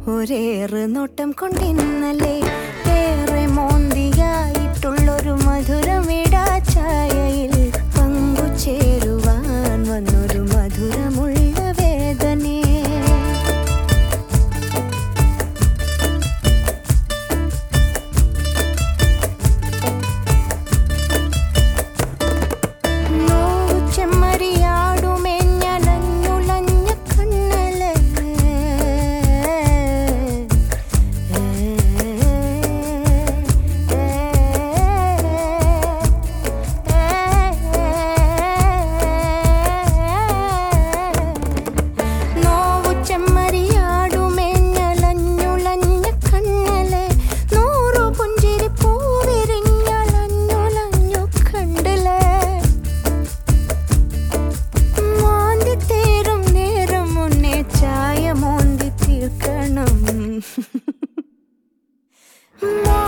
ഒരേറ് നോട്ടം കൊണ്ടിന്നല്ലേ ഏറെ മോന്തിയായിട്ടുള്ളൊരു മധുരമിടാ ഛായയിൽ പങ്കുചേരുവാൻ വന്നൊരു മധുരമുള്ള വേദനേ നോവു ചെമ്മരിയാടുമേഞ്ഞലഞ്ഞുളഞ്ഞ കണ്ണല് നോവു ചെമ്മരിയാടുമേഞ്ഞലഞ്ഞുളഞ്ഞ കണ്ണല് നൂറു പുഞ്ചിരി പൂവിരിഞ്ഞലഞ്ഞുലഞ്ഞു കണ്ടില്ലേ മോന്തി തീരും നേരം മുന്നേ ചായ മോന്തി തീർക്കണം മോ